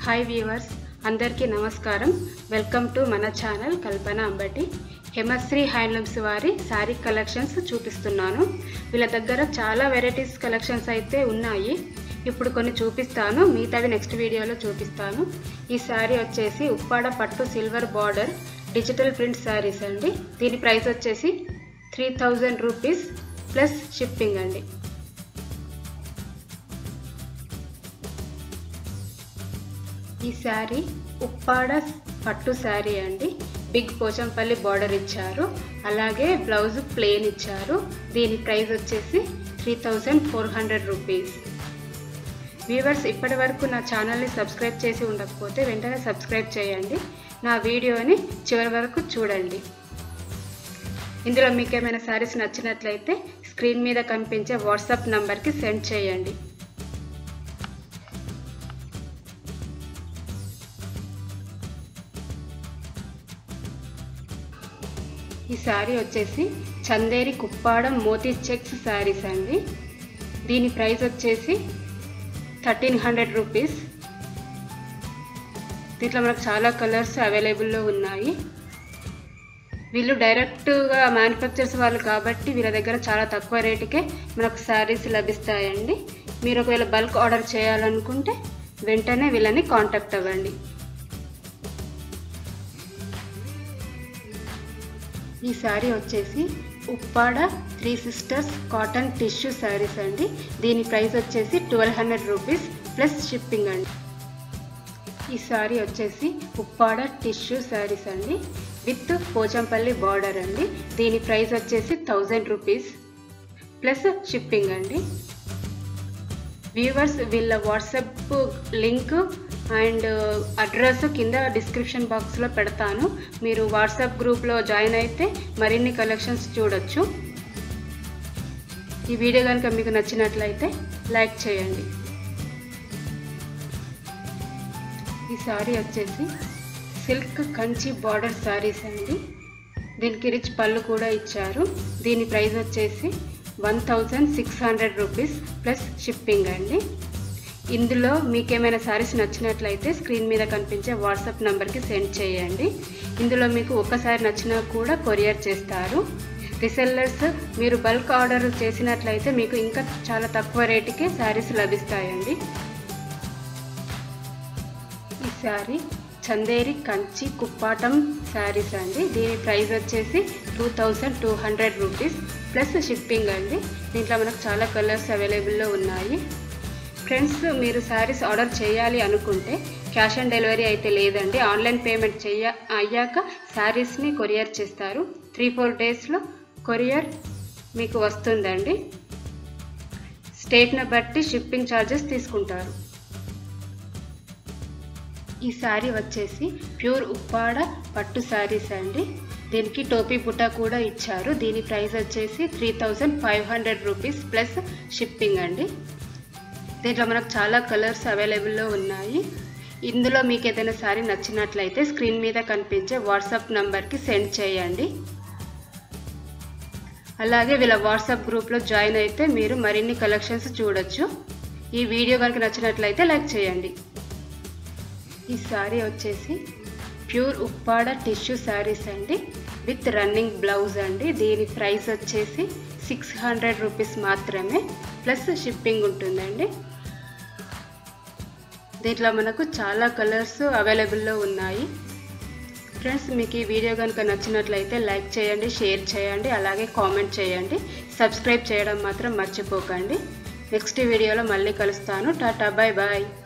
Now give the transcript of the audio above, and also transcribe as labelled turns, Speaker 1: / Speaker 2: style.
Speaker 1: hi viewers అందరికీ నమస్కారం welcome to మన ఛానల్ కల్పన అంబటి హేమశ్రీ హ్యాండ్లూమ్స్ వారి శారీ కలెక్షన్స్ చూపిస్తున్నాను వీళ్ళ దగ్గర చాలా వెరైటీస్ కలెక్షన్స్ అయితే ఉన్నాయి ఇప్పుడు కొన్ని చూపిస్తాను మిగతావి నెక్స్ట్ వీడియోలో చూపిస్తాను ఈ శారీ వచ్చేసి ఉప్పాడ పట్టు silver border digital print saris అండి దీని ప్రైస్ వచ్చేసి three thousand rupees plus shipping అండి ఈ శారీ ఉప్పాడ పట్టు శారీ అండి బిగ్ పోచంపల్లి బార్డర్ ఇచ్చారు అలాగే బ్లౌజ్ ప్లేన్ ఇచ్చారు దీని ప్రైస్ వచ్చేసి three thousand four hundred rupees viewers ఇప్పటి వరకు నా ఛానల్ని సబ్స్క్రైబ్ చేసి ఉండకపోతే వెంటనే సబ్స్క్రైబ్ చేయండి నా వీడియోని చివరి వరకు చూడండి ఇందులో మీకు ఏమైనా శారీస్ నచ్చినట్లయితే స్క్రీన్ మీద కనిపించే వాట్సాప్ నంబర్కి సెండ్ చేయండి ఈ శారీ వచ్చేసి చందేరి కుప్పాడం మోతీ చెక్స్ శారీస్ అండి దీని ప్రైస్ వచ్చేసి థర్టీన్ హండ్రెడ్ రూపీస్ దీంట్లో మనకు చాలా కలర్స్ అవైలబుల్లో ఉన్నాయి వీళ్ళు డైరెక్ట్గా మ్యానుఫ్యాక్చర్స్ వాళ్ళు కాబట్టి వీళ్ళ దగ్గర చాలా తక్కువ రేటుకే మనకు శారీస్ లభిస్తాయండి మీరు ఒకవేళ బల్క్ ఆర్డర్ చేయాలనుకుంటే వెంటనే వీళ్ళని కాంటాక్ట్ అవ్వండి ఈ శారీ వచ్చేసి Uppada three sisters cotton tissue saris అండి దీని ప్రైస్ వచ్చేసి twelve hundred rupees plus shipping అండి ఈ శారీ వచ్చేసి ఉప్పాడ టిష్యూ శారీస్ అండి విత్ పోచంపల్లి బార్డర్ అండి దీని ప్రైస్ వచ్చేసి థౌజండ్ రూపీస్ ప్లస్ షిప్పింగ్ అండి వ్యూవర్స్ వీళ్ళ వాట్సాప్ లింక్ అండ్ అడ్రస్ కింద డిస్క్రిప్షన్ బాక్స్లో పెడతాను మీరు వాట్సాప్ గ్రూప్లో జాయిన్ అయితే మరిన్ని కలెక్షన్స్ చూడొచ్చు ఈ వీడియో కనుక మీకు నచ్చినట్లయితే లైక్ చేయండి ఈ శారీ వచ్చేసి సిల్క్ కంచి బార్డర్ శారీస్ అండి దీనికి రిచ్ పళ్ళు కూడా ఇచ్చారు దీని ప్రైస్ వచ్చేసి one thousand six hundred rupees plus shipping అండి ఇందులో మీకు ఏమైనా శారీస్ నచ్చినట్లయితే స్క్రీన్ మీద కనిపించే వాట్సాప్ నెంబర్కి సెండ్ చేయండి ఇందులో మీకు ఒక్కసారి నచ్చినా కూడా కొరియర్ చేస్తారు రిసెల్లర్స్ మీరు బల్క్ ఆర్డర్ చేసినట్లయితే మీకు ఇంకా చాలా తక్కువ రేటుకే శారీస్ లభిస్తాయండి ఈ శారీ చందేరి కంచి కుప్పాటం శారీస్ అండి దీని ప్రైస్ వచ్చేసి two thousand two hundred rupees plus shipping అండి దీంట్లో మనకు చాలా కలర్స్ అవైలబుల్లో ఉన్నాయి ఫ్రెండ్స్ మీరు శారీస్ ఆర్డర్ చేయాలి అనుకుంటే క్యాష్ ఆన్ డెలివరీ అయితే లేదండి ఆన్లైన్ పేమెంట్ చేయ అయ్యాక శారీస్ని కొరియర్ చేస్తారు త్రీ ఫోర్ డేస్లో కొరియర్ మీకు వస్తుందండి స్టేట్ని బట్టి షిప్పింగ్ ఛార్జెస్ తీసుకుంటారు ఈ శారీ వచ్చేసి ప్యూర్ ఉప్పాడ పట్టు శారీస్ అండి దీనికి టోపీ బుట్ట కూడా ఇచ్చారు దీని ప్రైస్ వచ్చేసి three thousand five hundred rupees plus shipping అండి దీంట్లో మనకు చాలా కలర్స్ అవైలబుల్లో ఉన్నాయి ఇందులో మీకు ఏదైనా శారీ నచ్చినట్లయితే స్క్రీన్ మీద కనిపించే వాట్సాప్ నంబర్కి సెండ్ చేయండి అలాగే వీళ్ళ వాట్సాప్ గ్రూప్లో జాయిన్ అయితే మీరు మరిన్ని కలెక్షన్స్ చూడొచ్చు ఈ వీడియో కనుక నచ్చినట్లయితే లైక్ చేయండి ఈ శారీ వచ్చేసి ప్యూర్ ఉప్పాడ టిష్యూ శారీస్ అండి విత్ రన్నింగ్ బ్లౌజ్ అండి దీని ప్రైస్ వచ్చేసి సిక్స్ హండ్రెడ్ రూపీస్ మాత్రమే ప్లస్ షిప్పింగ్ ఉంటుందండి దీంట్లో మనకు చాలా కలర్స్ అవైలబుల్లో ఉన్నాయి ఫ్రెండ్స్ మీకు ఈ వీడియో కనుక నచ్చినట్లయితే లైక్ చేయండి షేర్ చేయండి అలాగే కామెంట్ చేయండి సబ్స్క్రైబ్ చేయడం మాత్రం మర్చిపోకండి నెక్స్ట్ వీడియోలో మళ్ళీ కలుస్తాను టాటా బాయ్ బాయ్